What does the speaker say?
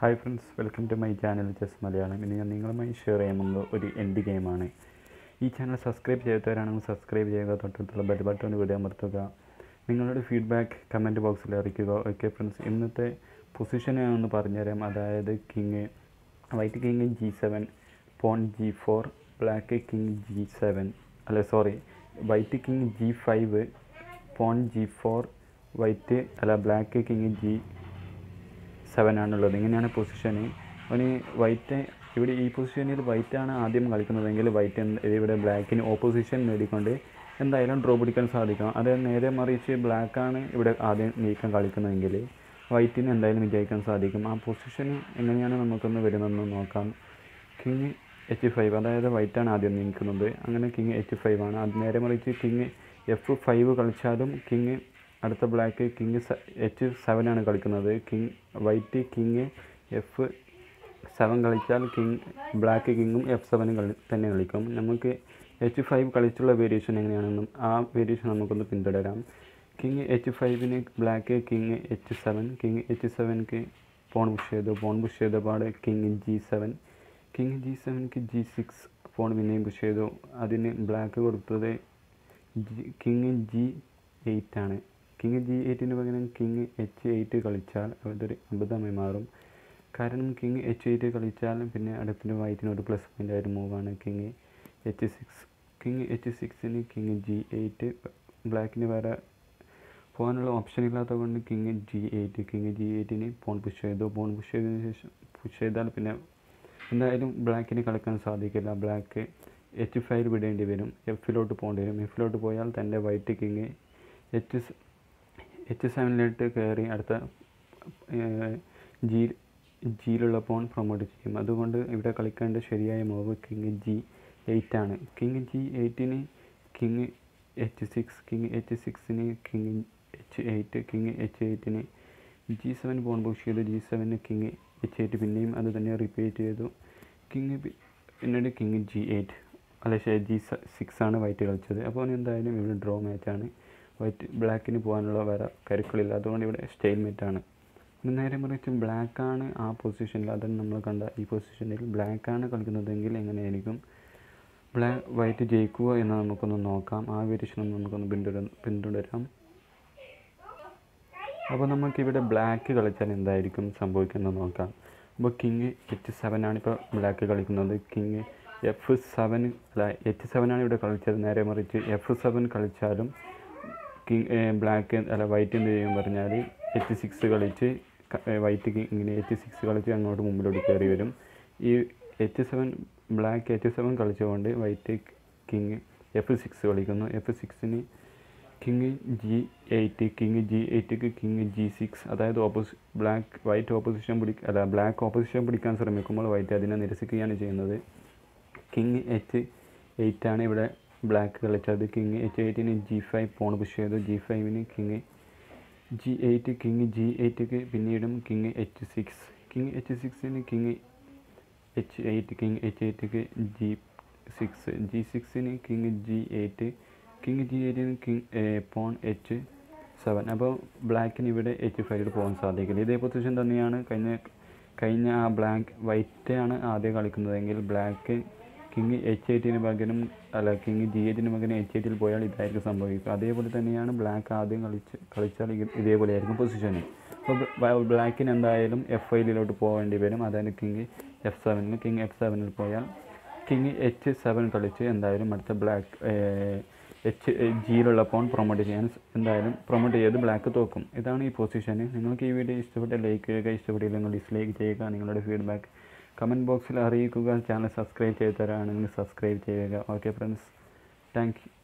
hi friends welcome to my channel chess Malayalam ഇനി ഞാൻ നിങ്ങളുമായി ഷെയർ ചെയ്യുന്നത് ഒരു എൻഡ് ഗെയിമാണ് ഈ ചാനൽ സബ്സ്ക്രൈബ് ചെയ്യാത്തവരാണെങ്കിൽ സബ്സ്ക്രൈബ് ചെയ്യുക തൊട്ടടുത്തുള്ള ബെൽ ബട്ടൺ വീഡിയോ അമർത്തുക നിങ്ങളുടെ ഫീഡ്ബാക്ക് കമൻറ്റ് ബോക്സിൽ അറിയിക്കുക ഓക്കെ ഫ്രണ്ട്സ് ഇന്നത്തെ പൊസിഷൻ ഞാനൊന്ന് പറഞ്ഞുതരാം അതായത് king white king G seven pawn G four black king G seven അല്ല sorry white king G five pawn G four white അല്ല ബ്ലാക്ക് കിങ് ജി സെവൻ ആണുള്ളത് ഇങ്ങനെയാണ് പൊസിഷന് അവന് വൈറ്റ് ഇവിടെ ഈ പൊസിഷനിൽ വൈറ്റ് ആണ് ആദ്യം കളിക്കുന്നതെങ്കിൽ വൈറ്റ് ഇവിടെ ബ്ലാക്കിന് ഓപ്പോസിഷൻ നേടിക്കൊണ്ട് എന്തായാലും ഡ്രോ പിടിക്കാൻ സാധിക്കും അത് നേരെ മറിച്ച് ബ്ലാക്കാണ് ഇവിടെ ആദ്യം നീക്കം കളിക്കുന്നതെങ്കിൽ വൈറ്റിന് എന്തായാലും വിജയിക്കാൻ സാധിക്കും ആ പൊസിഷൻ എങ്ങനെയാണ് നമുക്കൊന്ന് വരുന്നതെന്ന് നോക്കാം കിങ് എച്ച് ഫൈവ് അതായത് വൈറ്റാണ് ആദ്യം നീക്കുന്നത് അങ്ങനെ കിങ് എച്ച് ഫൈവ് ആണ് അത് നേരെ മറിച്ച് കിങ് എഫ് ഫൈവ് കളിച്ചാലും കിങ് അടുത്ത ബ്ലാക്ക് കിങ് എച്ച് സെവൻ ആണ് കളിക്കുന്നത് king white king F seven കളിച്ചാൽ കിങ് ബ്ലാക്ക് കിങ്ങും എഫ് സെവനും കളി തന്നെ കളിക്കും നമുക്ക് എച്ച് ഫൈവ് കളിച്ചുള്ള വേരിയേഷൻ എങ്ങനെയാണെന്നും ആ വേരിയേഷൻ നമുക്കൊന്ന് പിന്തുടരാം കിങ് എച്ച് ഫൈവിന് black king H seven king H സെവൻക്ക് പോൺ പുഷ് ചെയ്തു പോൺ പുഷ് ചെയ്ത പാട് king G seven king G സെവൻക്ക് ജി സിക്സ് പോൺ പിന്നെയും പുഷ് ചെയ്തു അതിന് ബ്ലാക്ക് കൊടുത്തത് ജി കിങ് ജി എയ്റ്റ് ആണ് കിങ് ജി എയ്റ്റിന് പകരം കിങ് എച്ച് എയ്റ്റ് കളിച്ചാൽ അതൊരു അബദ്ധമായി മാറും കാരണം കിങ് എച്ച് എയ്റ്റ് കളിച്ചാൽ പിന്നെ അടുത്തിന് വൈറ്റിന് ഒരു പ്ലസ് പോയിൻ്റ് ആയിട്ട് മൂവാണ് king H six king H സിക്സിന് കിങ് ജി എയ്റ്റ് ബ്ലാക്കിന് വേറെ പോകാനുള്ള ഓപ്ഷൻ ഇല്ലാത്തത് കൊണ്ട് king G eight king G എയ്റ്റിന് പോൺ പുഷ് ചെയ്തു പോൺ പുഷ് ചെയ്തതിന് ശേഷം പുഷ് ചെയ്താൽ പിന്നെ എന്തായാലും ബ്ലാക്കിന് കളിക്കാൻ സാധിക്കില്ല ബ്ലാക്ക് എച്ച് ഫൈവ് വിടേണ്ടി വരും എഫിലോട്ട് പോകേണ്ടി വരും എഫിലോട്ട് പോയാൽ തൻ്റെ വൈറ്റ് കിങ് എച്ച് എച്ച് സെവനിലോട്ട് കയറി അടുത്ത ജി ജിയിലുള്ള പോൺ പ്രൊമോട്ട് ചെയ്യും അതുകൊണ്ട് ഇവിടെ കളിക്കേണ്ട ശരിയായ മൂവ് കിങ് ജി എയ്റ്റ് ആണ് കിങ് ജി എയ്റ്റിന് king H six king H സിക്സിന് king H eight king H എയ്റ്റിന് ജി സെവൻ പോൺ പുഷ് ചെയ്തു ജി സെവന് കിങ് എച്ച് എയ്റ്റ് പിന്നെയും അത് തന്നെ റിപ്പീറ്റ് ചെയ്തു കിങ് പിന്നീട് കിങ് ജി എയ്റ്റ് അല്ല ശരി ജി സിക്സ് ആണ് വൈറ്റ് കളിച്ചത് അപ്പോൾ എന്തായാലും ഇവിടെ ഡ്രോ മാച്ചാണ് വൈറ്റ് ബ്ലാക്കിന് പോകാനുള്ള വേറെ കരുക്കളില്ല അതുകൊണ്ട് ഇവിടെ സ്റ്റൈൽ മേറ്റാണ് നേരെ മറിച്ച് ബ്ലാക്കാണ് ആ പൊസിഷനിൽ അതാണ് നമ്മൾ കണ്ട ഈ പൊസിഷനിൽ ബ്ലാക്കാണ് കളിക്കുന്നതെങ്കിൽ എങ്ങനെയായിരിക്കും ബ്ലാക്ക് വൈറ്റ് ജയിക്കുക എന്ന് നമുക്കൊന്ന് നോക്കാം ആ വേരിയേഷൻ നമുക്കൊന്ന് പിന്തുടര പിന്തുടരാം അപ്പോൾ നമുക്കിവിടെ ബ്ലാക്ക് കളിച്ചാൽ എന്തായിരിക്കും സംഭവിക്കുന്നത് നോക്കാം അപ്പോൾ കിങ് എച്ച് സെവൻ ആണ് ഇപ്പോൾ ബ്ലാക്ക് കളിക്കുന്നത് കിങ് എഫ് സെവൻ അല്ല എച്ച് സെവൻ ആണ് ഇവിടെ കളിച്ചത് നേരെ മറിച്ച് എഫ് സെവൻ കളിച്ചാലും കിങ് ബ്ലാക്ക് അല്ല വൈറ്റ് എന്ത് ചെയ്യും പറഞ്ഞാൽ എച്ച് സിക്സ് കളിച്ച് വൈറ്റ് കിങ്ങിന് എച്ച് സിക്സ് കളിച്ച് അങ്ങോട്ട് മുമ്പിലോട്ട് കയറി വരും ഈ H seven black H seven കളിച്ചുകൊണ്ട് വൈറ്റ് കിങ് എഫ് സിക്സ് കളിക്കുന്നു എഫ് സിക്സിന് king G eight king G എയ്റ്റിക്ക് കിങ് ജി സിക്സ് അതായത് ഓപ്പോസി ബ്ലാക്ക് വൈറ്റ് ഓപ്പോസിഷൻ പിടി അല്ല ബ്ലാക്ക് ഓപ്പോസിഷൻ പിടിക്കാൻ ശ്രമിക്കുമ്പോൾ വൈറ്റ് അതിനെ നിരസിക്കുകയാണ് ചെയ്യുന്നത് കിങ് എച്ച് എയ്റ്റ് ആണ് ഇവിടെ ബ്ലാക്ക് കളിച്ചത് കിങ് എച്ച് എയ്റ്റിന് ജി ഫൈവ് പോൺ പുഷ് ചെയ്തു ജി ഫൈവിന് king G eight king G എയ്റ്റിക്ക് പിന്നീടും king H six king H സിക്സിന് king H eight king H എയ്റ്റിക്ക് ജി സിക്സ് ജി സിക്സിന് king G eight king G എയ്റ്റിന് കിങ് പോൺ എച്ച് സെവൻ അപ്പോൾ ബ്ലാക്കിന് ഇവിടെ എച്ച് ഫൈവിൽ പോകാൻ സാധിക്കില്ല ഇതേ പൊസിഷൻ തന്നെയാണ് കഴിഞ്ഞ കഴിഞ്ഞ ആ ബ്ലാക്ക് വൈറ്റ് ആണ് ആദ്യം കളിക്കുന്നതെങ്കിൽ ബ്ലാക്ക് കിങ് എച്ച് എയ്റ്റിന് പകരം അല്ല കിങ് ജി എയ്റ്റിന് പകരം എച്ച് എയ്റ്റിൽ പോയാൽ ഇതായിരിക്കും സംഭവിക്കുക അതേപോലെ തന്നെയാണ് ബ്ലാക്ക് ആദ്യം കളിച്ച് കളിച്ചാൽ ഇതേപോലെ ആയിരിക്കും പൊസിഷന് അപ്പോൾ ബ്ലാക്കിന് എന്തായാലും എഫ് ഐയിലോട്ട് പോകേണ്ടി വരും അതായത് കിങ് എഫ് സെവനിൽ കിങ് എഫ് സെവനിൽ പോയാൽ കിങ് എച്ച് സെവൻ കളിച്ച് എന്തായാലും അടുത്ത ബ്ലാക്ക് എച്ച് ജിയിലുള്ള പോൺ പ്രൊമോട്ട് ചെയ്യാൻ എന്തായാലും പ്രൊമോട്ട് ചെയ്ത് ബ്ലാക്ക് തോക്കും ഇതാണ് ഈ പൊസിഷന് നിങ്ങൾക്ക് ഈ വീഡിയോ ഇഷ്ടപ്പെട്ട ലൈക്ക് ചെയ്യുക ഇഷ്ടപ്പെട്ടില്ലെങ്കിൽ ഡിസ്ലൈക്ക് ചെയ്യുക നിങ്ങളുടെ ഫീഡ്ബാക്ക് കമൻറ്റ് ബോക്സിൽ അറിയിക്കുക ചാനൽ സബ്സ്ക്രൈബ് ചെയ്ത് തരാണെങ്കിൽ സബ്സ്ക്രൈബ് ചെയ്യുക ഓക്കെ ഫ്രണ്ട്സ് താങ്ക് യു